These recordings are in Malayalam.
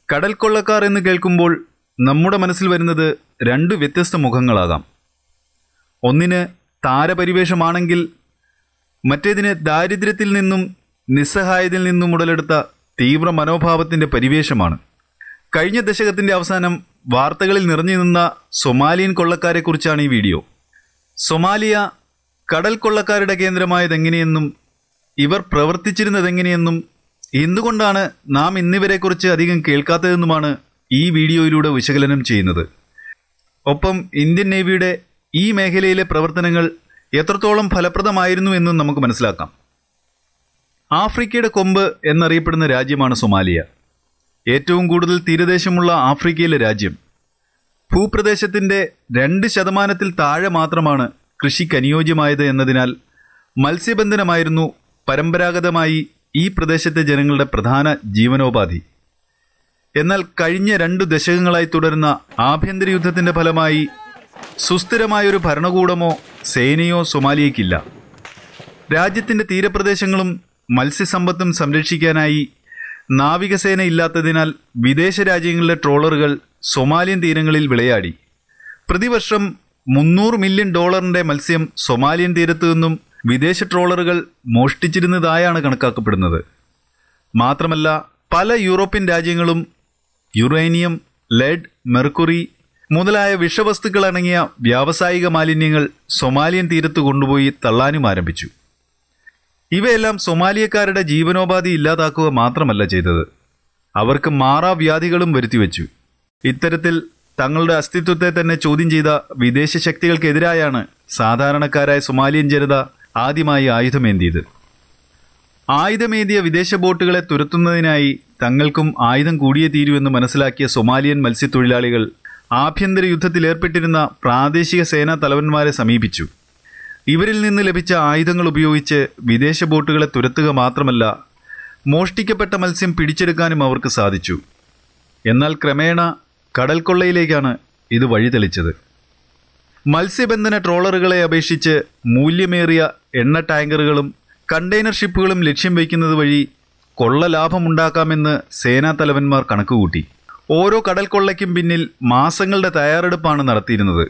കടൽ കൊള്ളക്കാർ എന്ന് കേൾക്കുമ്പോൾ നമ്മുടെ മനസ്സിൽ വരുന്നത് രണ്ട് വ്യത്യസ്ത മുഖങ്ങളാകാം ഒന്നിന് താരപരിവേഷമാണെങ്കിൽ മറ്റേതിന് ദാരിദ്ര്യത്തിൽ നിന്നും നിസ്സഹായതയിൽ നിന്നും ഉടലെടുത്ത തീവ്ര മനോഭാവത്തിന്റെ പരിവേഷമാണ് കഴിഞ്ഞ ദശകത്തിന്റെ അവസാനം വാർത്തകളിൽ നിറഞ്ഞു നിന്ന സൊമാലിയൻ കൊള്ളക്കാരെക്കുറിച്ചാണ് ഈ വീഡിയോ സൊമാലിയ കടൽ കൊള്ളക്കാരുടെ കേന്ദ്രമായതെങ്ങനെയെന്നും ഇവർ പ്രവർത്തിച്ചിരുന്നതെങ്ങനെയെന്നും എന്തുകൊണ്ടാണ് നാം ഇന്നിവരെക്കുറിച്ച് അധികം കേൾക്കാത്തതെന്നുമാണ് ഈ വീഡിയോയിലൂടെ വിശകലനം ചെയ്യുന്നത് ഒപ്പം ഇന്ത്യൻ നേവിയുടെ ഈ മേഖലയിലെ പ്രവർത്തനങ്ങൾ എത്രത്തോളം ഫലപ്രദമായിരുന്നു എന്നും നമുക്ക് മനസ്സിലാക്കാം ആഫ്രിക്കയുടെ കൊമ്പ് എന്നറിയപ്പെടുന്ന രാജ്യമാണ് സൊമാലിയ ഏറ്റവും കൂടുതൽ തീരദേശമുള്ള ആഫ്രിക്കയിലെ രാജ്യം ഭൂപ്രദേശത്തിന്റെ രണ്ട് ശതമാനത്തിൽ താഴെ മാത്രമാണ് കൃഷിക്ക് അനുയോജ്യമായത് എന്നതിനാൽ മത്സ്യബന്ധനമായിരുന്നു പരമ്പരാഗതമായി ഈ പ്രദേശത്തെ ജനങ്ങളുടെ പ്രധാന ജീവനോപാധി എന്നാൽ കഴിഞ്ഞ രണ്ടു ദശകങ്ങളായി തുടരുന്ന ആഭ്യന്തര യുദ്ധത്തിന്റെ ഫലമായി സുസ്ഥിരമായൊരു ഭരണകൂടമോ സേനയോ സൊമാലിയയ്ക്കില്ല രാജ്യത്തിന്റെ തീരപ്രദേശങ്ങളും മത്സ്യസമ്പത്തും സംരക്ഷിക്കാനായി നാവികസേന ഇല്ലാത്തതിനാൽ വിദേശ രാജ്യങ്ങളിലെ ട്രോളറുകൾ സൊമാലിയൻ തീരങ്ങളിൽ വിളയാടി പ്രതിവർഷം മുന്നൂറ് മില്യൺ ഡോളറിന്റെ മത്സ്യം സൊമാലിയൻ തീരത്തു നിന്നും വിദേശ ട്രോളറുകൾ മോഷ്ടിച്ചിരുന്നതായാണ് കണക്കാക്കപ്പെടുന്നത് മാത്രമല്ല പല യൂറോപ്യൻ രാജ്യങ്ങളും യുറേനിയം ലെഡ് മെർക്കുറി മുതലായ വിഷവസ്തുക്കൾ അടങ്ങിയ വ്യാവസായിക മാലിന്യങ്ങൾ സൊമാലിയൻ തീരത്ത് കൊണ്ടുപോയി തള്ളാനും ആരംഭിച്ചു ഇവയെല്ലാം സൊമാലിയക്കാരുടെ ജീവനോപാധി ഇല്ലാതാക്കുക മാത്രമല്ല ചെയ്തത് അവർക്ക് മാറാവ്യാധികളും വരുത്തിവെച്ചു ഇത്തരത്തിൽ തങ്ങളുടെ അസ്തിത്വത്തെ തന്നെ ചോദ്യം ചെയ്ത വിദേശ ശക്തികൾക്കെതിരായാണ് സാധാരണക്കാരായ സൊമാലിയൻ ജനത ആദ്യമായി ആയുധമേന്തിയത് ആയുധമേന്തിയ വിദേശ ബോട്ടുകളെ തുരത്തുന്നതിനായി തങ്ങൾക്കും ആയുധം കൂടിയേ തീരുവെന്ന് മനസ്സിലാക്കിയ സൊമാലിയൻ മത്സ്യത്തൊഴിലാളികൾ ആഭ്യന്തര യുദ്ധത്തിൽ ഏർപ്പെട്ടിരുന്ന പ്രാദേശിക സേനാ തലവന്മാരെ സമീപിച്ചു ഇവരിൽ നിന്ന് ലഭിച്ച ആയുധങ്ങൾ ഉപയോഗിച്ച് വിദേശ ബോട്ടുകളെ തുരത്തുക മാത്രമല്ല മോഷ്ടിക്കപ്പെട്ട മത്സ്യം പിടിച്ചെടുക്കാനും അവർക്ക് സാധിച്ചു എന്നാൽ ക്രമേണ കടൽ കൊള്ളയിലേക്കാണ് ഇത് വഴിതെളിച്ചത് മത്സ്യബന്ധന ട്രോളറുകളെ അപേക്ഷിച്ച് മൂല്യമേറിയ എണ്ണ ടാങ്കറുകളും കണ്ടെയ്നർ ഷിപ്പുകളും ലക്ഷ്യം വയ്ക്കുന്നത് വഴി കൊള്ള ലാഭമുണ്ടാക്കാമെന്ന് സേനാ തലവന്മാർ കണക്കുകൂട്ടി ഓരോ കടൽ കൊള്ളയ്ക്കും പിന്നിൽ മാസങ്ങളുടെ തയ്യാറെടുപ്പാണ് നടത്തിയിരുന്നത്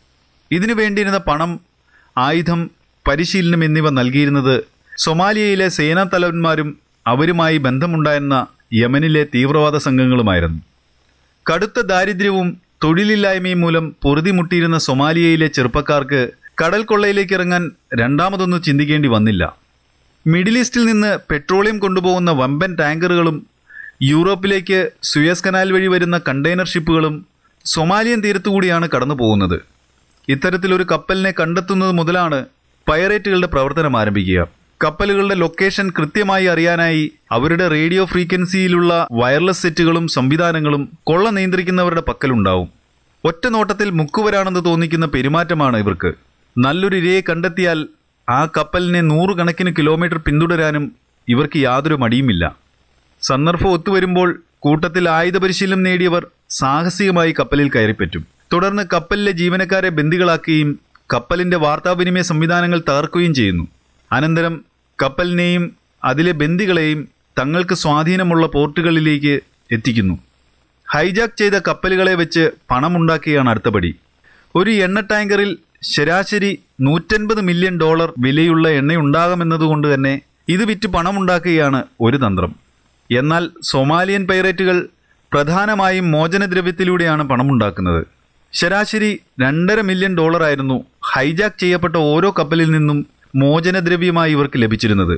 ഇതിനു വേണ്ടിയിരുന്ന പണം ആയുധം പരിശീലനം എന്നിവ നൽകിയിരുന്നത് സൊമാലിയയിലെ സേനാ തലവന്മാരും അവരുമായി ബന്ധമുണ്ടായിരുന്ന യമനിലെ തീവ്രവാദ സംഘങ്ങളുമായിരുന്നു കടുത്ത ദാരിദ്ര്യവും തൊഴിലില്ലായ്മയും മൂലം പൊറുതിമുട്ടിയിരുന്ന സൊമാലിയയിലെ ചെറുപ്പക്കാർക്ക് കടൽ കൊള്ളയിലേക്ക് ഇറങ്ങാൻ രണ്ടാമതൊന്നും ചിന്തിക്കേണ്ടി വന്നില്ല മിഡിൽ ഈസ്റ്റിൽ നിന്ന് പെട്രോളിയം കൊണ്ടുപോകുന്ന വമ്പൻ ടാങ്കറുകളും യൂറോപ്പിലേക്ക് സുയസ് കനാൽ വഴി വരുന്ന കണ്ടെയ്നർ ഷിപ്പുകളും സൊമാലിയൻ തീരത്തുകൂടിയാണ് കടന്നു പോകുന്നത് ഇത്തരത്തിലൊരു കപ്പലിനെ കണ്ടെത്തുന്നത് മുതലാണ് പൈറേറ്റുകളുടെ പ്രവർത്തനം ആരംഭിക്കുക കപ്പലുകളുടെ ലൊക്കേഷൻ കൃത്യമായി അറിയാനായി അവരുടെ റേഡിയോ ഫ്രീക്വൻസിയിലുള്ള വയർലെസ് സെറ്റുകളും സംവിധാനങ്ങളും കൊള്ള നിയന്ത്രിക്കുന്നവരുടെ പക്കലുണ്ടാവും ഒറ്റ നോട്ടത്തിൽ മുക്കുവരാണെന്ന് തോന്നിക്കുന്ന പെരുമാറ്റമാണ് ഇവർക്ക് നല്ലൊരു ഇരയെ കണ്ടെത്തിയാൽ ആ കപ്പലിനെ നൂറുകണക്കിന് കിലോമീറ്റർ പിന്തുടരാനും ഇവർക്ക് യാതൊരു മടിയുമില്ല സന്ദർഭം ഒത്തുവരുമ്പോൾ കൂട്ടത്തിൽ ആയുധ പരിശീലനം നേടിയവർ സാഹസികമായി കപ്പലിൽ കയറിപ്പറ്റും തുടർന്ന് കപ്പലിലെ ജീവനക്കാരെ ബന്ദികളാക്കുകയും കപ്പലിന്റെ വാർത്താവിനിമയ സംവിധാനങ്ങൾ തകർക്കുകയും ചെയ്യുന്നു അനന്തരം കപ്പലിനെയും അതിലെ ബന്ദികളെയും തങ്ങൾക്ക് സ്വാധീനമുള്ള പോർട്ടുകളിലേക്ക് എത്തിക്കുന്നു ഹൈജാക്ക് ചെയ്ത കപ്പലുകളെ വെച്ച് പണമുണ്ടാക്കുകയാണ് അടുത്തപടി ഒരു എണ്ണ ടാങ്കറിൽ ശരാശരി നൂറ്റൻപത് മില്യൺ ഡോളർ വിലയുള്ള എണ്ണയുണ്ടാകുമെന്നതുകൊണ്ട് തന്നെ ഇത് വിറ്റ് പണമുണ്ടാക്കുകയാണ് ഒരു തന്ത്രം എന്നാൽ സൊമാലിയൻ പൈറേറ്റുകൾ പ്രധാനമായും മോചനദ്രവ്യത്തിലൂടെയാണ് പണമുണ്ടാക്കുന്നത് ശരാശരി രണ്ടര മില്യൺ ഡോളറായിരുന്നു ഹൈജാക്ക് ചെയ്യപ്പെട്ട ഓരോ കപ്പലിൽ നിന്നും മോചനദ്രവ്യമായി ഇവർക്ക് ലഭിച്ചിരുന്നത്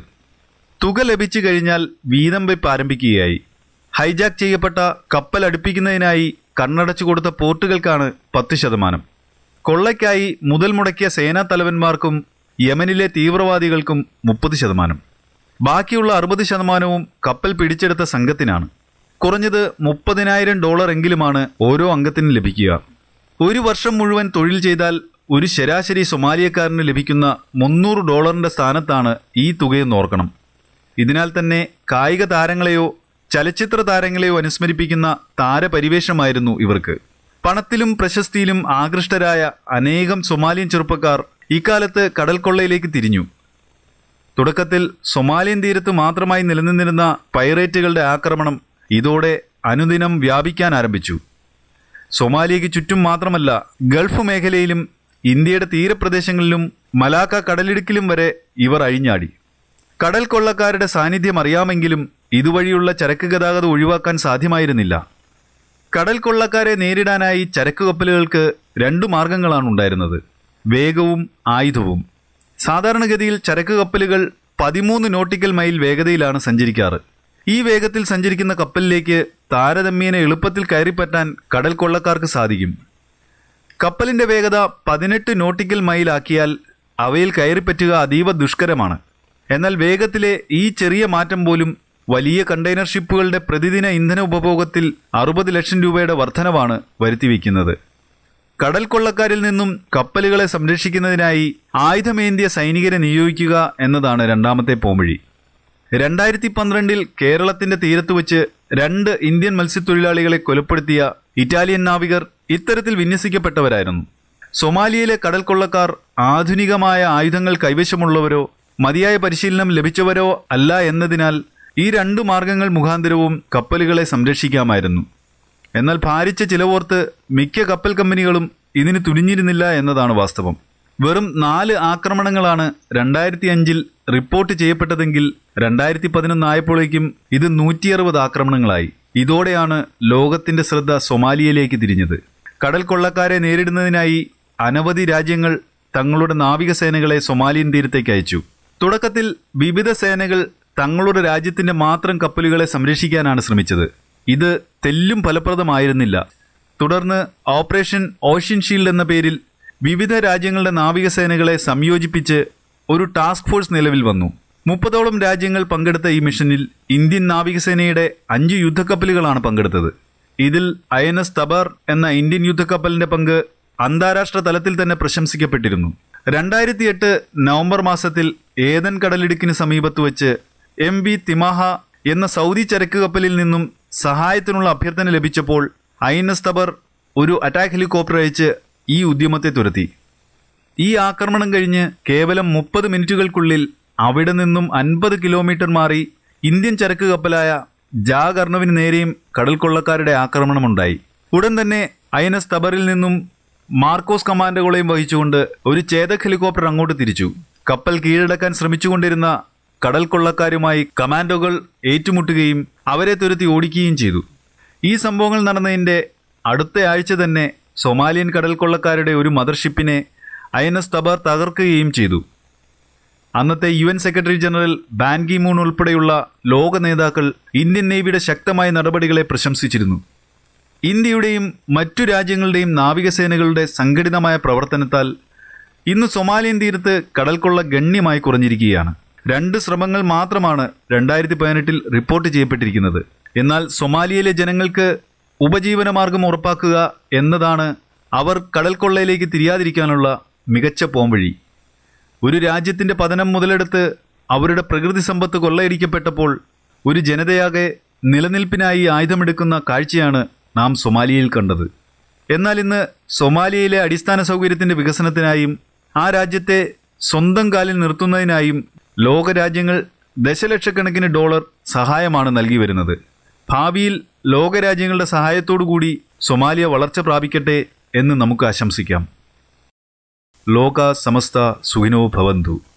തുക ലഭിച്ചു കഴിഞ്ഞാൽ വീതം വെപ്പ് ആരംഭിക്കുകയായി ഹൈജാക്ക് ചെയ്യപ്പെട്ട കപ്പൽ അടുപ്പിക്കുന്നതിനായി കണ്ണടച്ചു കൊടുത്ത പോർട്ടുകൾക്കാണ് പത്ത് ശതമാനം കൊള്ളയ്ക്കായി മുതൽ മുടക്കിയ സേനാ തലവന്മാർക്കും യമനിലെ തീവ്രവാദികൾക്കും മുപ്പത് ശതമാനം ബാക്കിയുള്ള അറുപത് ശതമാനവും കപ്പൽ പിടിച്ചെടുത്ത സംഘത്തിനാണ് കുറഞ്ഞത് മുപ്പതിനായിരം ഡോളർ എങ്കിലുമാണ് ഓരോ അംഗത്തിനും ലഭിക്കുക ഒരു വർഷം മുഴുവൻ തൊഴിൽ ചെയ്താൽ ഒരു ശരാശരി സൊമാലിയക്കാരന് ലഭിക്കുന്ന മുന്നൂറ് ഡോളറിന്റെ സ്ഥാനത്താണ് ഈ തുകയെന്ന് ഓർക്കണം ഇതിനാൽ തന്നെ കായിക താരങ്ങളെയോ ചലച്ചിത്ര താരങ്ങളെയോ അനുസ്മരിപ്പിക്കുന്ന താരപരിവേഷമായിരുന്നു ഇവർക്ക് പണത്തിലും പ്രശസ്തിയിലും ആകൃഷ്ടരായ അനേകം സൊമാലിയൻ ചെറുപ്പക്കാർ ഇക്കാലത്ത് കടൽ കൊള്ളയിലേക്ക് തിരിഞ്ഞു തുടക്കത്തിൽ സൊമാലിയൻ തീരത്ത് മാത്രമായി നിലനിന്നിരുന്ന പൈറേറ്റുകളുടെ ആക്രമണം ഇതോടെ അനുദിനം വ്യാപിക്കാൻ ആരംഭിച്ചു സൊമാലിയയ്ക്ക് ചുറ്റും മാത്രമല്ല ഗൾഫ് മേഖലയിലും ഇന്ത്യയുടെ തീരപ്രദേശങ്ങളിലും മലാക്ക കടലിടുക്കിലും വരെ ഇവർ അഴിഞ്ഞാടി കടൽ കൊള്ളക്കാരുടെ സാന്നിധ്യം അറിയാമെങ്കിലും ഇതുവഴിയുള്ള ചരക്ക് ഗതാഗതം ഒഴിവാക്കാൻ സാധ്യമായിരുന്നില്ല കടൽ കൊള്ളക്കാരെ നേരിടാനായി ചരക്ക് കപ്പലുകൾക്ക് രണ്ടു മാർഗങ്ങളാണ് ഉണ്ടായിരുന്നത് വേഗവും ആയുധവും സാധാരണഗതിയിൽ ചരക്ക് കപ്പലുകൾ പതിമൂന്ന് നോട്ടിക്കൽ മൈൽ വേഗതയിലാണ് സഞ്ചരിക്കാറ് ഈ വേഗത്തിൽ സഞ്ചരിക്കുന്ന കപ്പലിലേക്ക് താരതമ്യേന എളുപ്പത്തിൽ കയറിപ്പറ്റാൻ കടൽ കൊള്ളക്കാർക്ക് സാധിക്കും കപ്പലിന്റെ വേഗത പതിനെട്ട് നോട്ടിക്കൽ മൈലാക്കിയാൽ അവയിൽ കയറിപ്പറ്റുക അതീവ ദുഷ്കരമാണ് എന്നാൽ വേഗത്തിലെ ഈ ചെറിയ മാറ്റം പോലും വലിയ കണ്ടെയ്നർ ഷിപ്പുകളുടെ പ്രതിദിന ഇന്ധന ഉപഭോഗത്തിൽ അറുപത് ലക്ഷം രൂപയുടെ വർധനവാണ് വരുത്തിവെക്കുന്നത് കടൽ കൊള്ളക്കാരിൽ നിന്നും കപ്പലുകളെ സംരക്ഷിക്കുന്നതിനായി ആയുധമേന്തിയ സൈനികരെ നിയോഗിക്കുക എന്നതാണ് രണ്ടാമത്തെ പോംവഴി രണ്ടായിരത്തി പന്ത്രണ്ടിൽ കേരളത്തിന്റെ തീരത്ത് വെച്ച് രണ്ട് ഇന്ത്യൻ മത്സ്യത്തൊഴിലാളികളെ കൊലപ്പെടുത്തിയ ഇറ്റാലിയൻ നാവികർ ഇത്തരത്തിൽ വിന്യസിക്കപ്പെട്ടവരായിരുന്നു സൊമാലിയയിലെ കടൽ കൊള്ളക്കാർ ആധുനികമായ ആയുധങ്ങൾ കൈവശമുള്ളവരോ മതിയായ പരിശീലനം ലഭിച്ചവരോ അല്ല എന്നതിനാൽ ഈ രണ്ടു മാർഗങ്ങൾ മുഖാന്തരവും കപ്പലുകളെ സംരക്ഷിക്കാമായിരുന്നു എന്നാൽ ഭാരിച്ച ചിലവോർത്ത് മിക്ക കപ്പൽ കമ്പനികളും ഇതിന് തുനിഞ്ഞിരുന്നില്ല എന്നതാണ് വാസ്തവം വെറും നാല് ആക്രമണങ്ങളാണ് രണ്ടായിരത്തി അഞ്ചിൽ റിപ്പോർട്ട് ചെയ്യപ്പെട്ടതെങ്കിൽ രണ്ടായിരത്തി പതിനൊന്ന് ആയപ്പോഴേക്കും ഇത് നൂറ്റി അറുപത് ആക്രമണങ്ങളായി ഇതോടെയാണ് ലോകത്തിന്റെ ശ്രദ്ധ സൊമാലിയയിലേക്ക് തിരിഞ്ഞത് കടൽ കൊള്ളക്കാരെ നേരിടുന്നതിനായി അനവധി രാജ്യങ്ങൾ തങ്ങളുടെ നാവികസേനകളെ സൊമാലിയൻ തീരത്തേക്ക് അയച്ചു തുടക്കത്തിൽ വിവിധ സേനകൾ തങ്ങളുടെ രാജ്യത്തിന്റെ മാത്രം കപ്പലുകളെ സംരക്ഷിക്കാനാണ് ശ്രമിച്ചത് ഇത് തെല്ലും ഫലപ്രദമായിരുന്നില്ല തുടർന്ന് ഓപ്പറേഷൻ ഓഷ്യൻ ഷീൽഡ് എന്ന പേരിൽ വിവിധ രാജ്യങ്ങളുടെ നാവികസേനകളെ സംയോജിപ്പിച്ച് ഒരു ടാസ്ക് ഫോഴ്സ് നിലവിൽ വന്നു മുപ്പതോളം രാജ്യങ്ങൾ പങ്കെടുത്ത ഈ മിഷനിൽ ഇന്ത്യൻ നാവികസേനയുടെ അഞ്ച് യുദ്ധക്കപ്പലുകളാണ് പങ്കെടുത്തത് ഇതിൽ ഐ എൻ എസ് തബർ എന്ന ഇന്ത്യൻ യുദ്ധക്കപ്പലിന്റെ പങ്ക് അന്താരാഷ്ട്ര തലത്തിൽ തന്നെ പ്രശംസിക്കപ്പെട്ടിരുന്നു രണ്ടായിരത്തി എട്ട് നവംബർ മാസത്തിൽ ഏതൻ കടലിടുക്കിന് സമീപത്ത് വെച്ച് എം വി തിമാഹ എന്ന സൗദി ചരക്ക് കപ്പലിൽ നിന്നും സഹായത്തിനുള്ള അഭ്യർത്ഥന ലഭിച്ചപ്പോൾ ഐ എൻ എസ് തബർ ഒരു അറ്റാക്ക് ഹെലികോപ്റ്റർ അയച്ച് ഈ ഉദ്യമത്തെ തുരത്തി ഈ ആക്രമണം കഴിഞ്ഞ് കേവലം മുപ്പത് മിനിറ്റുകൾക്കുള്ളിൽ അവിടെ നിന്നും അൻപത് കിലോമീറ്റർ മാറി ഇന്ത്യൻ ചരക്ക് കപ്പലായ ജാ കർണവിന് നേരെയും കടൽ കൊള്ളക്കാരുടെ ആക്രമണമുണ്ടായി ഉടൻ തന്നെ ഐ എൻ എസ് തബറിൽ നിന്നും മാർക്കോസ് കമാൻഡോകളെയും വഹിച്ചുകൊണ്ട് ഒരു ചേതക് ഹെലികോപ്റ്റർ അങ്ങോട്ട് തിരിച്ചു കപ്പൽ കീഴടക്കാൻ ശ്രമിച്ചുകൊണ്ടിരുന്ന കടൽ കൊള്ളക്കാരുമായി കമാൻഡോകൾ ഏറ്റുമുട്ടുകയും അവരെ തുരത്തി ഓടിക്കുകയും ചെയ്തു ഈ സംഭവങ്ങൾ നടന്നതിന്റെ അടുത്ത ആഴ്ച തന്നെ സൊമാലിയൻ കടൽ കൊള്ളക്കാരുടെ ഒരു മദർഷിപ്പിനെ ഐ എൻ എസ് തബർ തകർക്കുകയും ചെയ്തു അന്നത്തെ U N secretary general Ban Ki Moon ഉൾപ്പെടെയുള്ള ലോക നേതാക്കൾ ഇന്ത്യൻ നേവിയുടെ ശക്തമായ നടപടികളെ പ്രശംസിച്ചിരുന്നു ഇന്ത്യയുടെയും മറ്റു രാജ്യങ്ങളുടെയും നാവികസേനകളുടെ സംഘടിതമായ പ്രവർത്തനത്താൽ ഇന്ന് സൊമാലിയൻ തീരത്ത് കടൽക്കൊള്ള ഗണ്യമായി കുറഞ്ഞിരിക്കുകയാണ് രണ്ട് ശ്രമങ്ങൾ മാത്രമാണ് രണ്ടായിരത്തി പതിനെട്ടിൽ റിപ്പോർട്ട് ചെയ്യപ്പെട്ടിരിക്കുന്നത് എന്നാൽ സൊമാലിയയിലെ ജനങ്ങൾക്ക് ഉപജീവനമാർഗം ഉറപ്പാക്കുക എന്നതാണ് അവർ കടൽക്കൊള്ളയിലേക്ക് തിരിയാതിരിക്കാനുള്ള മികച്ച പോംവഴി ഒരു രാജ്യത്തിന്റെ പതനം മുതലെടുത്ത് അവരുടെ പ്രകൃതി സമ്പത്ത് കൊള്ളയടിക്കപ്പെട്ടപ്പോൾ ഒരു ജനതയാകെ നിലനിൽപ്പിനായി ആയുധമെടുക്കുന്ന കാഴ്ചയാണ് നാം സൊമാലിയയിൽ കണ്ടത് എന്നാൽ ഇന്ന് സൊമാലിയയിലെ അടിസ്ഥാന സൗകര്യത്തിന്റെ വികസനത്തിനായും ആ രാജ്യത്തെ സ്വന്തം കാലിൽ നിർത്തുന്നതിനായും ലോകരാജ്യങ്ങൾ ദശലക്ഷക്കണക്കിന് ഡോളർ സഹായമാണ് നൽകി വരുന്നത് ഭാവിയിൽ ലോകരാജ്യങ്ങളുടെ സഹായത്തോടുകൂടി സൊമാലിയ വളർച്ച പ്രാപിക്കട്ടെ എന്ന് നമുക്ക് ആശംസിക്കാം ലോക സമസ്ത സുഖിനോ ഭവന്തു